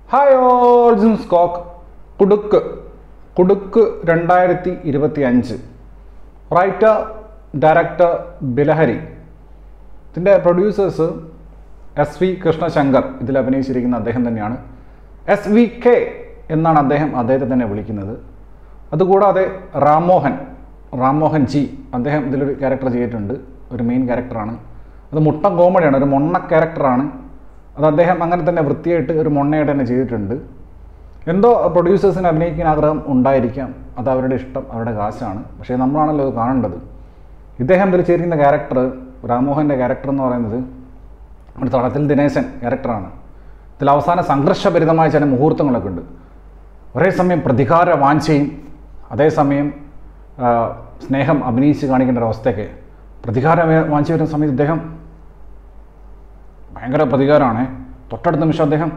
hi all സ്കോക്ക് കുടുക്ക് കുടുക്ക് രണ്ടായിരത്തി ഇരുപത്തി അഞ്ച് റൈറ്റർ ഡയറക്ടർ ബിലഹരി ഇതിൻ്റെ പ്രൊഡ്യൂസേഴ്സ് എസ് വി കൃഷ്ണശങ്കർ ഇതിൽ അഭിനയിച്ചിരിക്കുന്ന അദ്ദേഹം തന്നെയാണ് എസ് വി കെ എന്നാണ് അദ്ദേഹം അദ്ദേഹത്തെ തന്നെ വിളിക്കുന്നത് അതുകൂടാതെ റാംമോഹൻ റാംമോഹൻ ജി അദ്ദേഹം ഇതിലൊരു ക്യാരക്ടർ ചെയ്തിട്ടുണ്ട് ഒരു മെയിൻ ക്യാരക്ടറാണ് അത് മുട്ട കോമഡിയാണ് ഒരു മൊണ്ണ ക്യാരക്ടറാണ് അത് അദ്ദേഹം അങ്ങനെ തന്നെ വൃത്തിയായിട്ട് ഒരു മൊണ്ണയായിട്ട് തന്നെ ചെയ്തിട്ടുണ്ട് എന്തോ പ്രൊഡ്യൂസേഴ്സിന് അഭിനയിക്കാൻ ആഗ്രഹം ഉണ്ടായിരിക്കാം അത് അവരുടെ ഇഷ്ടം അവരുടെ കാശാണ് പക്ഷേ നമ്മളാണല്ലോ അത് കാണേണ്ടത് ഇദ്ദേഹം ഇതിൽ ചേരുന്ന ക്യാരക്ടർ രാമോഹൻ്റെ ക്യാരക്ടർ എന്ന് പറയുന്നത് ഒരു തളത്തിൽ ദിനേശൻ ക്യാരക്ടറാണ് ഇതിൽ അവസാന സംഘർഷഭരിതമായ ചില മുഹൂർത്തങ്ങളൊക്കെ ഉണ്ട് ഒരേ സമയം പ്രതികാര വാഞ്ചയും അതേസമയം ആ, സ്നേഹം അഭിനയിച്ച് കാണിക്കേണ്ട ഒരു അവസ്ഥയൊക്കെ പ്രതികാര വേ- വാഞ്ച വരുന്ന സമയത്ത് ഇദ്ദേഹം ഭയങ്കര പ്രതികാരമാണ് തൊട്ടടുത്ത നിമിഷം അദ്ദേഹം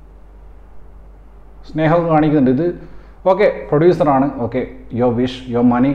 സ്നേഹം കാണിക്കുന്നുണ്ട് ഇത് ഓക്കെ പ്രൊഡ്യൂസറാണ് okay your wish your money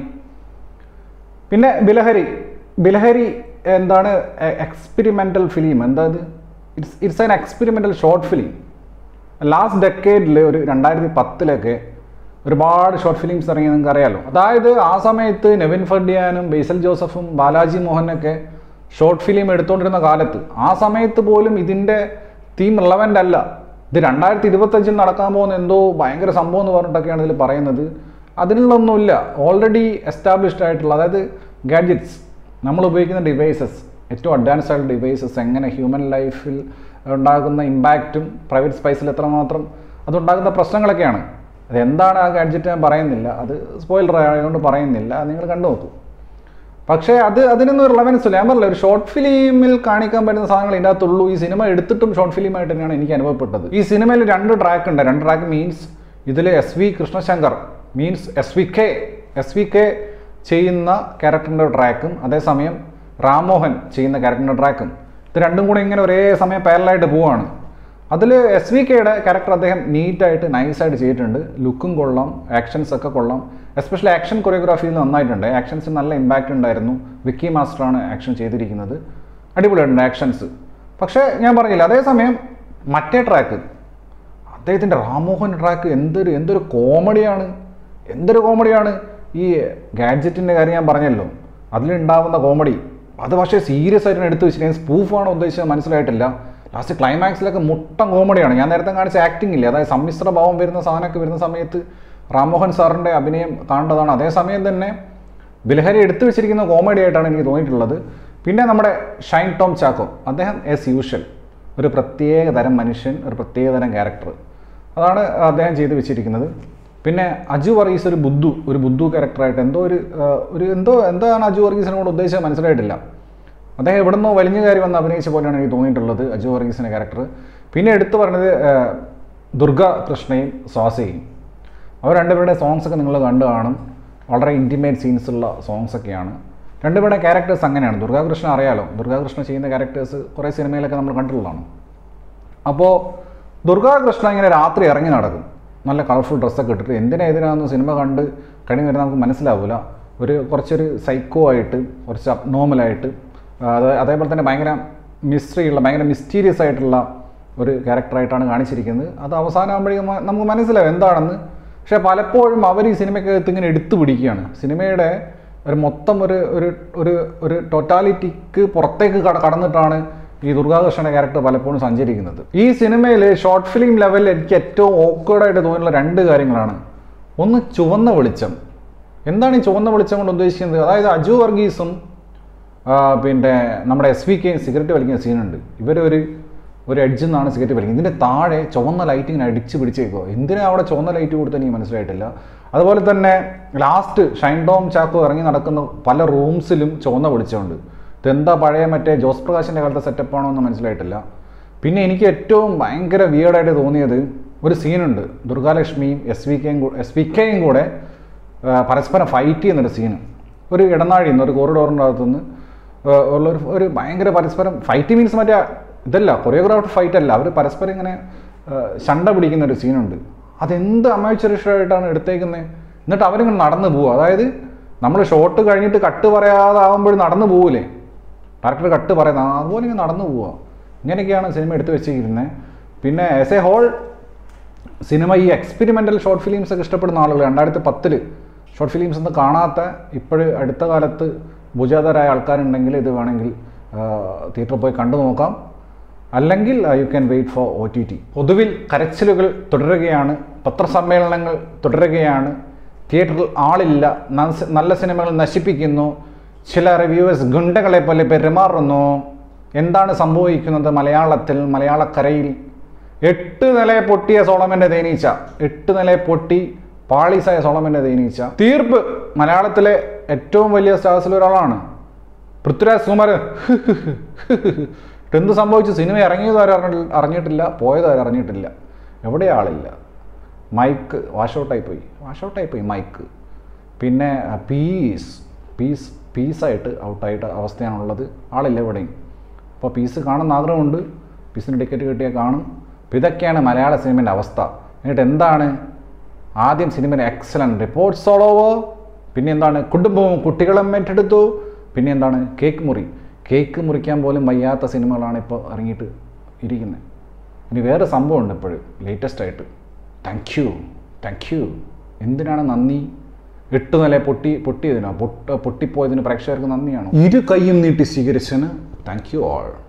പിന്നെ ബിലഹരി ബിലഹരി എന്താണ് എക്സ്പെരിമെൻ്റൽ ഫിലിം എന്താ ഇത് it's it's an experimental short film last ഡെക്കേഡിൽ ഒരു രണ്ടായിരത്തി പത്തിലൊക്കെ ഒരുപാട് ഷോർട്ട് ഫിലിംസ് ഇറങ്ങി നിങ്ങൾക്ക് അറിയാലോ അതായത് ആ സമയത്ത് നെവിൻ ഫർഡിയാനും ബേസൽ ജോസഫും ബാലാജി മോഹനൊക്കെ ഷോർട്ട് ഫിലിം എടുത്തുകൊണ്ടിരുന്ന കാലത്ത് ആ സമയത്ത് പോലും ഇതിൻ്റെ തീം റിലവൻ്റ് അല്ല ഇത് രണ്ടായിരത്തി ഇരുപത്തഞ്ചിൽ നടക്കാൻ പോകുന്ന എന്തോ ഭയങ്കര സംഭവം എന്ന് പറഞ്ഞിട്ടൊക്കെയാണ് ഇതിൽ പറയുന്നത് അതിനുള്ളൊന്നുമില്ല ഓൾറെഡി എസ്റ്റാബ്ലിഷ്ഡ് ആയിട്ടുള്ള അതായത് ഗാഡ്ജറ്റ്സ് നമ്മൾ ഉപയോഗിക്കുന്ന ഡിവൈസസ് ഏറ്റവും അഡ്വാൻസ്ഡ് ആയിട്ടുള്ള ഡിവൈസസ് എങ്ങനെ ഹ്യൂമൻ ലൈഫിൽ ഉണ്ടാകുന്ന ഇമ്പാക്റ്റും പ്രൈവറ്റ് സ്പൈസിൽ എത്രമാത്രം അതുണ്ടാകുന്ന പ്രശ്നങ്ങളൊക്കെയാണ് അതെന്താണ് ആ ഗാഡ്ജറ്റ് ഞാൻ പറയുന്നില്ല അത് സ്പോയിലർ ആയതുകൊണ്ട് പറയുന്നില്ല അത് നിങ്ങൾ കണ്ടു നോക്കൂ പക്ഷേ അത് അതിനൊന്നും റിലവൻസ് ഇല്ല ഞാൻ പറഞ്ഞില്ല ഒരു ഷോർട്ട് ഫിലിമിൽ കാണിക്കാൻ പറ്റുന്ന സാധനങ്ങൾ ഇതിൻ്റെ അകത്തുള്ളൂ ഈ സിനിമ എടുത്തിട്ടും ഷോർട്ട് ഫിലിമായിട്ട് തന്നെയാണ് എനിക്ക് അനുഭവപ്പെട്ടത് ഈ സിനിമയിൽ രണ്ട് ട്രാക്ക് ഉണ്ട് രണ്ട് ട്രാക്ക് മീൻസ് ഇതിൽ S V Krishnashankar means S V K S V K ചെയ്യുന്ന ക്യാരക്ടറിൻ്റെ ട്രാക്കും അതേസമയം റാംമോഹൻ ചെയ്യുന്ന ക്യാരക്ടറിൻ്റെ ട്രാക്കും ഇത് രണ്ടും കൂടെ ഇങ്ങനെ ഒരേ സമയം പാരലായിട്ട് പോവാണ് അതിൽ എസ് വി കെയുടെ ക്യാരക്ടർ അദ്ദേഹം നീറ്റായിട്ട് നൈസായിട്ട് ചെയ്തിട്ടുണ്ട് ലുക്കും കൊള്ളാം ആക്ഷൻസ് ഒക്കെ കൊള്ളാം എസ്പെഷ്യലി ആക്ഷൻ കൊറിയോഗ്രാഫിയിൽ നന്നായിട്ടുണ്ട് ആക്ഷൻസിന് നല്ല ഇമ്പാക്റ്റ് ഉണ്ടായിരുന്നു വിക്കി മാസ്റ്ററാണ് ആക്ഷൻ ചെയ്തിരിക്കുന്നത് അടിപൊളിയായിട്ടുണ്ട് ആക്ഷൻസ് പക്ഷേ ഞാൻ പറഞ്ഞില്ല അതേസമയം മറ്റേ ട്രാക്ക് അദ്ദേഹത്തിൻ്റെ റാമോഹൻ ട്രാക്ക് എന്തൊരു എന്തൊരു കോമഡിയാണ് എന്തൊരു കോമഡിയാണ് ഈ ഗാഡ്ജറ്റിൻ്റെ കാര്യം ഞാൻ പറഞ്ഞല്ലോ അതിലുണ്ടാവുന്ന കോമഡി അത് പക്ഷേ സീരിയസ് ആയിട്ട് എടുത്ത് വെച്ചിട്ടുണ്ടെങ്കിൽ സ്പൂഫാണോ ഉദ്ദേശിച്ചത് മനസ്സിലായിട്ടില്ല ലാസ്റ്റ് ക്ലൈമാക്സിലൊക്കെ മുട്ടം കോമഡിയാണ് ഞാൻ നേരത്തെ കാണിച്ച ആക്ടിംഗ് ഇല്ലേ അതായത് സമ്മിശ്ര ഭാവം വരുന്ന സാധനമൊക്കെ വരുന്ന സമയത്ത് റാംമോഹൻ സാറിൻ്റെ അഭിനയം കാണേണ്ടതാണ് അതേസമയം തന്നെ ബിലഹരി എടുത്തു വെച്ചിരിക്കുന്ന കോമഡി ആയിട്ടാണ് എനിക്ക് തോന്നിയിട്ടുള്ളത് പിന്നെ നമ്മുടെ ഷൈൻ ടോം ചാക്കോ അദ്ദേഹം ആസ് യൂഷ്വൽ ഒരു പ്രത്യേക തരം മനുഷ്യൻ ഒരു പ്രത്യേക തരം ക്യാരക്ടർ അതാണ് അദ്ദേഹം ചെയ്തു വെച്ചിരിക്കുന്നത് പിന്നെ അജു വർഗീസ് ഒരു ബുദ്ധു ഒരു ബുദ്ധു ക്യാരക്ടറായിട്ട് എന്തോ ഒരു ആ, ഒരു എന്തോ എന്താണ് അജു വർഗീസിനോട് ഉദ്ദേശിച്ചത് മനസ്സിലായിട്ടില്ല അദ്ദേഹം എവിടുന്നോ വലിഞ്ഞ കാര്യം വന്ന് അഭിനയിച്ച പോലെയാണ് എനിക്ക് തോന്നിയിട്ടുള്ളത് അജു വർഗീസിൻ്റെ ക്യാരക്ടർ പിന്നെ എടുത്തു പറഞ്ഞത് ആ, ദുർഗ കൃഷ്ണയും സ്വാസയും അവർ രണ്ടുപേരുടെ സോങ്സ് ഒക്കെ നിങ്ങൾ കണ്ടു കാണും വളരെ ഇൻറ്റിമേറ്റ് സീൻസ് ഉള്ള സോങ്സ് ഒക്കെയാണ് രണ്ടുപേരുടെ ക്യാരക്ടേഴ്സ് അങ്ങനെയാണ് ദുർഗാകൃഷ്ണ അറിയാലോ ദുർഗാകൃഷ്ണ ചെയ്യുന്ന ക്യാരക്ടേഴ്സ് കുറേ സിനിമയിലൊക്കെ നമ്മൾ കണ്ടിട്ടുള്ളതാണ് അപ്പോൾ ദുർഗാകൃഷ്ണ ഇങ്ങനെ രാത്രി ഇറങ്ങി നടക്കും നല്ല കളർഫുൾ ഡ്രസ്സൊക്കെ ഇട്ടിട്ട് എന്തിനാ ഇതിനാന്ന് സിനിമ കണ്ട് കഴിഞ്ഞ് വരുന്ന നമുക്ക് മനസ്സിലാവില്ല ഒരു കുറച്ചൊരു സൈക്കോ ആയിട്ട് കുറച്ച് അബ്നോമലായിട്ട് അത് അതേപോലെ തന്നെ ഭയങ്കര മിസ്റ്ററി ഉള്ള ഭയങ്കര മിസ്റ്റീരിയസ് ആയിട്ടുള്ള ഒരു ക്യാരക്ടറായിട്ടാണ് കാണിച്ചിരിക്കുന്നത് അത് അവസാനമാകുമ്പോഴേക്കും മ- നമുക്ക് മനസ്സിലാവും എന്താണെന്ന് പക്ഷേ പലപ്പോഴും അവർ ഈ സിനിമയ്ക്കകത്ത് ഇങ്ങനെ എടുത്തു പിടിക്കുകയാണ് സിനിമയുടെ ഒരു മൊത്തം ഒരു ഒരു ഒരു ഒരു ടോട്ടാലിറ്റിക്ക് പുറത്തേക്ക് കട കടന്നിട്ടാണ് ഈ ദുർഗാകൃഷ്ണൻ്റെ ക്യാരക്ടർ പലപ്പോഴും സഞ്ചരിക്കുന്നത് ഈ സിനിമയിൽ ഷോർട്ട് ഫിലിം ലെവലിൽ എനിക്ക് ഏറ്റവും ഓക്കേഡായിട്ട് തോന്നിയുള്ള രണ്ട് കാര്യങ്ങളാണ് ഒന്ന് ചുവന്ന വെളിച്ചം എന്താണ് ഈ ചുവന്ന വെളിച്ചം കൊണ്ട് ഉദ്ദേശിക്കുന്നത് അതായത് അജു വർഗീസും ആ, പിന്നെ നമ്മുടെ എസ് വി കെയും സിഗരറ്റ് വലിക്കുന്ന സീനുണ്ട് ഇവരൊരു ഒരു എഡ്ജിൽ നിന്നാണ് സിഗരറ്റ് വലിക്കുന്നത് ഇതിൻ്റെ താഴെ ചുവന്ന ലൈറ്റ് ഇങ്ങനെ അടിച്ച് പിടിച്ചേക്കോ എന്തിനാ അവിടെ ചുവന്ന ലൈറ്റ് കൊടുത്ത് എനിക്ക് മനസ്സിലായിട്ടില്ല അതുപോലെ തന്നെ ലാസ്റ്റ് ഷൈൻ ഡോം ചാക്കോ ഇറങ്ങി നടക്കുന്ന പല റൂംസിലും ചുവന്ന വെളിച്ചമുണ്ട് ഇതെന്താ പഴയ മറ്റേ ജോസ് പ്രകാശിൻ്റെ കാലത്തെ സെറ്റപ്പാണോ എന്ന് മനസ്സിലായിട്ടില്ല പിന്നെ എനിക്ക് ഏറ്റവും ഭയങ്കര വിയേർഡായിട്ട് തോന്നിയത് ഒരു സീനുണ്ട് ദുർഗാലക്ഷ്മിയും എസ് വി കെയും എസ് വി കെയും കൂടെ ആ, പരസ്പരം ഫൈറ്റ് ചെയ്യുന്നൊരു സീന് ഒരു ഇടനാഴി നിന്ന് ഒരു കോറിഡോറിൻ്റെ അകത്തുനിന്ന് ഉള്ളൊരു ഒരു ഭയങ്കര പരസ്പരം ഫൈറ്റ് മീൻസ് മറ്റേ ഇതല്ല കൊറിയോഗ്രാഫ്ഡ് ഫൈറ്റ് അല്ല അവർ പരസ്പരം ഇങ്ങനെ ആ, ശണ്ട പിടിക്കുന്ന ഒരു സീനുണ്ട് അതെന്ത് അമേച്ചറിഷായിട്ടാണ് എടുത്തേക്കുന്നത് എന്നിട്ട് അവരിങ്ങനെ നടന്നു പോവുക അതായത് നമ്മൾ ഷോട്ട് കഴിഞ്ഞിട്ട് കട്ട് പറയാതെ ആകുമ്പോൾ നടന്നു പോവില്ലേ ഡയറക്ടർ കട്ട് പറയുന്നത് അതുപോലെ ഇങ്ങനെ നടന്നു പോവുക ഇങ്ങനെയൊക്കെയാണ് സിനിമ എടുത്തു വെച്ചിരിക്കുന്നത് പിന്നെ ആസ് എ ഹോൾ സിനിമ ഈ എക്സ്പെരിമെൻ്റൽ ഷോർട്ട് ഫിലിംസ് ഒക്കെ ഇഷ്ടപ്പെടുന്ന ആളുകൾ രണ്ടായിരത്തി പത്തിൽ ഷോർട്ട് ഫിലിംസ് ഒന്നും കാണാത്ത ഇപ്പോഴ് അടുത്ത കാലത്ത് ഭുജാതരായ ആൾക്കാരുണ്ടെങ്കിൽ ഇത് വേണമെങ്കിൽ തിയേറ്ററിൽ പോയി കണ്ടു നോക്കാം അല്ലെങ്കിൽ you can wait for O T T പൊതുവിൽ കരച്ചിലുകൾ തുടരുകയാണ് പത്രസമ്മേളനങ്ങൾ തുടരുകയാണ് തിയേറ്ററിൽ ആളില്ല നസ്- നല്ല സിനിമകൾ നശിപ്പിക്കുന്നു ചില റിവ്യൂവേഴ്സ് ഗുണ്ടകളെ പോലെ പെരുമാറുന്നു എന്താണ് സംഭവിക്കുന്നത് മലയാളത്തിൽ മലയാളക്കരയിൽ എട്ട് നില പൊട്ടിയ സോളമൻ്റെ തേനീച്ച എട്ട് നില പൊട്ടി പാളീസായ സോളമൻ്റെ തേനീച്ച തീർപ്പ് മലയാളത്തിലെ ഏറ്റവും വലിയ സ്റ്റാർസിൽ ഒരാളാണ് പൃഥ്വിരാജ് കുമാർ എന്ത് സംഭവിച്ചു സിനിമ ഇറങ്ങിയതും ആരും അറിഞ്ഞിട്ടില്ല അറിഞ്ഞിട്ടില്ല പോയതും ആരും അറിഞ്ഞിട്ടില്ല എവിടെ ആളില്ല മൈക്ക് വാഷൗട്ടായി പോയി വാഷൗട്ടായി പോയി മൈക്ക് പിന്നെ പീസ് പീസ് പീസായിട്ട് ഔട്ടായിട്ട് അവസ്ഥയാണുള്ളത് ആളില്ല എവിടെയും അപ്പോൾ പീസ് കാണുന്ന ആഗ്രഹമുണ്ട് പീസിന് ടിക്കറ്റ് കിട്ടിയാൽ കാണും അപ്പോൾ ഇതൊക്കെയാണ് മലയാള സിനിമേൻ്റെ അവസ്ഥ എന്നിട്ട് എന്താണ് ആദ്യം സിനിമയിൽ എക്സലൻറ്റ് റിപ്പോർട്ട്സ് ഓൾ ഓവർ പിന്നെ എന്താണ് കുടുംബവും കുട്ടികളും ഏറ്റെടുത്തു പിന്നെ എന്താണ് കേക്ക് മുറി കേക്ക് മുറിക്കാൻ പോലും വയ്യാത്ത സിനിമകളാണ് ഇപ്പോൾ ഇറങ്ങിയിട്ട് ഇരിക്കുന്നത് ഇനി വേറെ സംഭവമുണ്ട് ഇപ്പോഴും ലേറ്റസ്റ്റ് ആയിട്ട് താങ്ക് യു താങ്ക് യു എന്തിനാണ് നന്ദി എട്ട് നില പൊട്ടി പൊട്ടിയതിനോ പൊട്ട പൊട്ടിപ്പോയതിന് പ്രേക്ഷകർക്ക് നന്ദിയാണോ ഇരു കൈയും നീട്ടി സ്വീകരിച്ചതിന് താങ്ക് യു ആൾ